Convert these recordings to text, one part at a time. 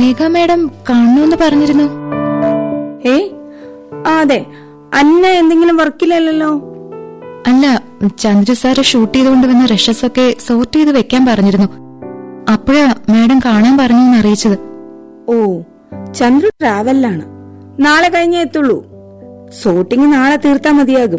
മേഘ madam കാണണമെന്ന് പറഞ്ഞിരുന്നു ഏ ആ, അതെ അന്ന എന്തെങ്കിലും വർക്കിലല്ലല്ലോ അല്ല ചന്ദ്ര സാറ് ഷൂട്ട് ചെയ്തുകൊണ്ട് വന്ന റഷസ് ഒക്കെ സോർട്ട് ചെയ്ത് വെക്കാൻ പറഞ്ഞിരുന്നു അപ്പോഴാ മാഡം കാണാൻ പറഞ്ഞു അറിയിച്ചത് ഓ ചന്ദ്രു ട്രാവലിലാണ് നാളെ കഴിഞ്ഞേ എത്തുള്ളൂ ഷൂട്ടിംഗ് നാളെ തീർത്താ മതിയാകും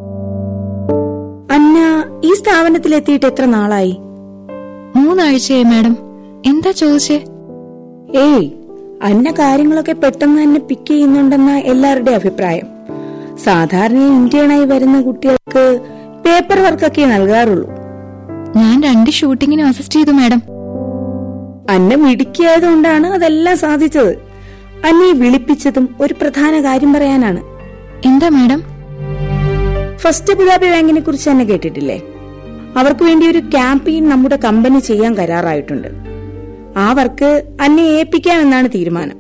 അന്ന ഈ സ്ഥാപനത്തിൽ എത്തിയിട്ട് എത്ര നാളായി മൂന്നാഴ്ചയായി മാഡം എന്താ ചോദിച്ചേ ഏയ് അന്ന കാര്യങ്ങളൊക്കെ പെട്ടെന്ന് തന്നെ പിക്ക് ചെയ്യുന്നുണ്ടെന്ന എല്ലാവരുടെയും അഭിപ്രായം സാധാരണ ഇന്ത്യനായി വരുന്ന കുട്ടികൾക്ക് പേപ്പർ വർക്കൊക്കെ നൽകാറുള്ളൂ ഞാൻ രണ്ട് ഷൂട്ടിങ്ങിനും അസിസ്റ്റ് ചെയ്തു മാഡം അന്ന മിടുക്കിയായതുകൊണ്ടാണ് അതെല്ലാം സാധിച്ചത് അന്നയെ വിളിപ്പിച്ചതും ഒരു പ്രധാന കാര്യം പറയാനാണ് എന്താ മാഡം ഫസ്റ്റ് അബുദാബി ബാങ്കിനെ കുറിച്ച് തന്നെ കേട്ടിട്ടില്ലേ അവർക്ക് വേണ്ടി ഒരു ക്യാമ്പയിൻ നമ്മുടെ കമ്പനി ചെയ്യാൻ കരാറായിട്ടുണ്ട് ആ വർക്ക് അന്നെ ഏൽപ്പിക്കാമെന്നാണ് തീരുമാനം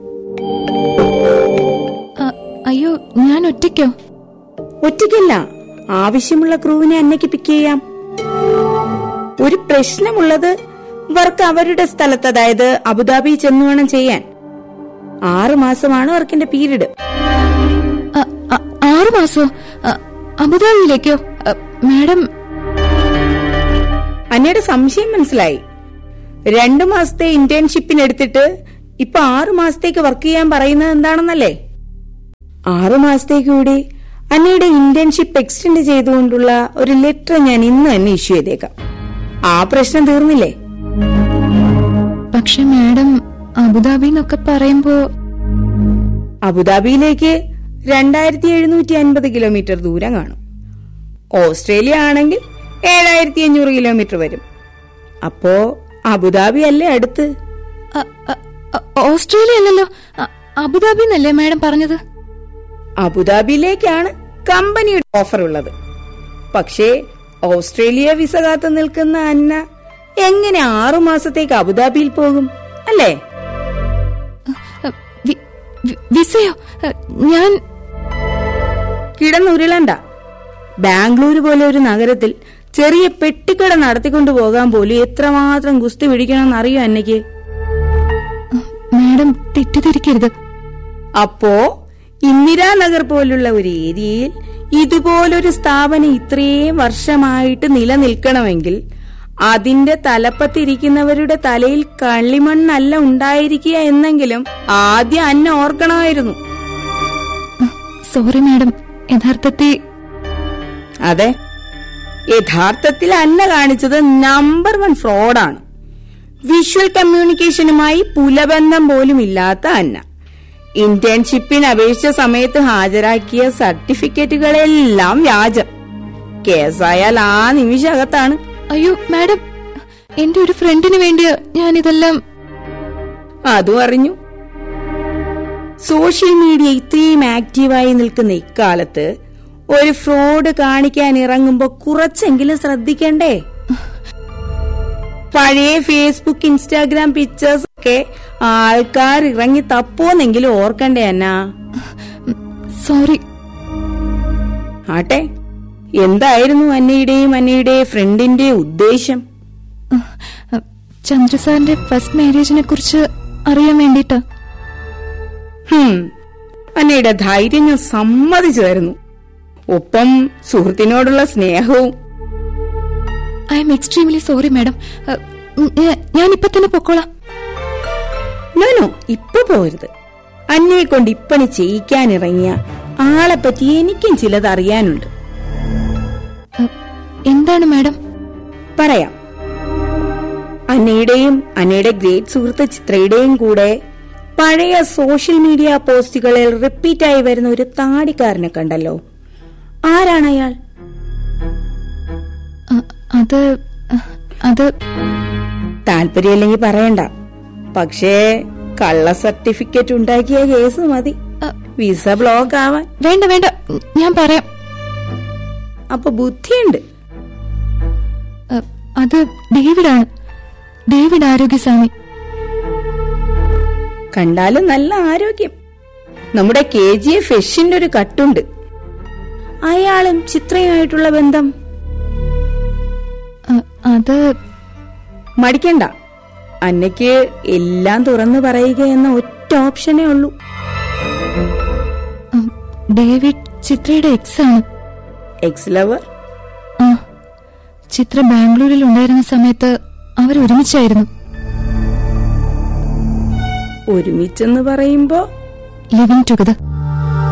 അ- അയ്യോ ഞാൻ ഒറ്റയ്ക്കോ ഒറ്റയ്ക്കല്ല ആവശ്യമുള്ള ക്രൂവിനെ അന്നയ്ക്ക് പിക്ക് ചെയ്യാം ഒരു പ്രശ്നമുള്ളത് വർക്ക് അവരുടെ സ്ഥലത്ത് അതായത് അബുദാബി ചെന്നു വേണം ചെയ്യാൻ ആറ് മാസമാണ് വർക്കിന്റെ പീരീഡ് അ- അ- ആറു മാസോ അ- അബുദാബിയിലേക്കോ അ, മാഡം അന്നയുടെ സംശയം മനസ്സിലായി രണ്ടു മാസത്തെ ഇന്റേൺഷിപ്പിന് എടുത്തിട്ട് ഇപ്പൊ ആറു മാസത്തേക്ക് വർക്ക് ചെയ്യാൻ പറയുന്നത് എന്താണെന്നല്ലേ ആറു മാസത്തേക്ക് കൂടി അന്നയുടെ ഇന്റേൺഷിപ്പ് എക്സ്റ്റെൻഡ് ചെയ്തുകൊണ്ടുള്ള ഒരു ലെറ്റർ ഞാൻ ഇന്ന് തന്നെ ഇഷ്യൂ ചെയ്തേക്കാം ആ പ്രശ്നം തീർന്നില്ലേ പക്ഷെ മാഡം അബുദാബി എന്നൊക്കെ പറയുമ്പോ അബുദാബിയിലേക്ക് രണ്ടായിരത്തി എഴുന്നൂറ്റി അൻപത് കിലോമീറ്റർ ദൂരം കാണും ഓസ്ട്രേലിയ ആണെങ്കിൽ ഏഴായിരത്തി അഞ്ഞൂറ് കിലോമീറ്റർ വരും അപ്പോ അബുദാബി അല്ലേ അടുത്ത് അ- അ- അ- ഓസ്ട്രേലിയ അല്ലല്ലോ അ- അബുദാബി എന്നല്ലേ മാഡം പറഞ്ഞത് അബുദാബിയിലേക്കാണ് കമ്പനിയുടെ ഓഫർ ഉള്ളത് പക്ഷേ ഓസ്ട്രേലിയ വിസ കാത്തു നിൽക്കുന്ന അന്ന എങ്ങനെ ആറു മാസത്തേക്ക് അബുദാബിയിൽ പോകും അല്ലേ അ, വി- വി- വിസയോ അ, ഞാൻ കിടന്നുരുളണ്ട ബാംഗ്ലൂര് പോലെ ഒരു നഗരത്തിൽ ചെറിയ പെട്ടിക്കട നടത്തിക്കൊണ്ടു പോകാൻ പോലും എത്രമാത്രം ഗുസ്തി പിടിക്കണമെന്ന് അറിയോ അന്നയ്ക്ക് മാഡം തെറ്റിദ്ധരിക്കരുത് അപ്പോ ഇന്ദിരാനഗർ പോലുള്ള ഒരു ഏരിയയിൽ ഇതുപോലൊരു സ്ഥാപനം ഇത്രയും വർഷമായിട്ട് നിലനിൽക്കണമെങ്കിൽ അതിന്റെ തലപ്പത്തിരിക്കുന്നവരുടെ തലയിൽ കള്ളിമണ്ണല്ല ഉണ്ടായിരിക്കുക എന്നെങ്കിലും ആദ്യം അന്ന ഓർക്കണമായിരുന്നു സോറി മാഡം യഥാർത്ഥത്തിൽ അതെ യഥാർത്ഥത്തിൽ അന്ന കാണിച്ചത് നമ്പർ വൺ ഫ്രോഡാണ് വിഷ്വൽ കമ്മ്യൂണിക്കേഷനുമായി പുലബന്ധം പോലും ഇല്ലാത്ത അന്ന ഇന്റേൺഷിപ്പിന് അപേക്ഷിച്ച സമയത്ത് ഹാജരാക്കിയ സർട്ടിഫിക്കറ്റുകളെല്ലാം വ്യാജം കേസായാൽ ആ നിമിഷകത്താണ് അയ്യോ മാഡം എന്റെ ഒരു ഫ്രണ്ടിന് വേണ്ടിയാ ഞാൻ ഇതെല്ലാം അതും അറിഞ്ഞു സോഷ്യൽ മീഡിയ ഇത്രയും ആക്റ്റീവായി നിൽക്കുന്ന ഇക്കാലത്ത് ഒരു ഫ്രോഡ് കാണിക്കാൻ ഇറങ്ങുമ്പോ കുറച്ചെങ്കിലും ശ്രദ്ധിക്കണ്ടേ പഴയ ഫേസ്ബുക്ക് ഇൻസ്റ്റാഗ്രാം പിക്ചേഴ്സ് ഒക്കെ ആൾക്കാർ ഇറങ്ങി തപ്പോന്നെങ്കിലും ഓർക്കണ്ടേ എന്നാ സോറി ആട്ടെ എന്തായിരുന്നു അന്നയുടെയും അന്നയുടെ ഫ്രണ്ടിന്റെ ഉദ്ദേശം ചന്ദ്രസാറിന്റെ ഫസ്റ്റ് മാരേജിനെ കുറിച്ച് അറിയാൻ വേണ്ടിട്ടാ ഹും, അന്നയുടെ ധൈര്യം ഞാൻ സമ്മതിച്ചു തരുന്നു ഒപ്പം സുഹൃത്തിനോടുള്ള സ്നേഹവും I'm extremely sorry madam ഞാൻ ഇപ്പൊ തന്നെ പൊക്കോളാം ഞാനോ ഇപ്പൊ പോരുത് അന്നയെ കൊണ്ട് ഇപ്പണി ചെയ്യിക്കാനിറങ്ങിയ ആളെ പറ്റി എനിക്കും ചിലത് അറിയാനുണ്ട് അ, എന്താണ് മാഡം പറയാം അന്നയുടെയും അന്നയുടെ ഗ്രേറ്റ് സുഹൃത്ത് ചിത്രയുടെയും കൂടെ പഴയ സോഷ്യൽ മീഡിയ പോസ്റ്റുകളിൽ റിപ്പീറ്റായി വരുന്ന ഒരു താടിക്കാരനെ കണ്ടല്ലോ ആരാണ് അയാൾ അ, അത് അ, അത് താല്പര്യമില്ലെങ്കിൽ പറയണ്ട പക്ഷേ കള്ള സർട്ടിഫിക്കറ്റ് ഉണ്ടാക്കിയ കേസ് മതി അ, വിസ ബ്ലോക്ക് ആവാൻ വേണ്ട വേണ്ട ഞാൻ പറയാം അപ്പൊ ബുദ്ധിയുണ്ട് അ, അത് ഡേവിഡാണ് ഡേവിഡ് ആരോഗ്യസ്വാമി കണ്ടാലും നല്ല ആരോഗ്യം നമ്മുടെ കെ ജി എഫ് ഫിഷിന്റെ ഒരു കട്ടുണ്ട് അയാളും ചിത്രയുമായിട്ടുള്ള ബന്ധം അ, അത് മടിക്കണ്ട അന്നയ്ക്ക് എല്ലാം തുറന്നു പറയുക എന്ന ഒറ്റ ഓപ്ഷനേ ഉള്ളൂ ഉം, ഡേവിഡ് ചിത്രയുടെ എക്സ് ആണ് എക്സ് ലവർ ആ ചിത്ര ബാംഗ്ലൂരിൽ ഉണ്ടായിരുന്ന സമയത്ത് അവർ ഒരുമിച്ചായിരുന്നു ഒരുമിച്ചെന്ന് പറയുമ്പോ ലിവിങ് ടുഗദർ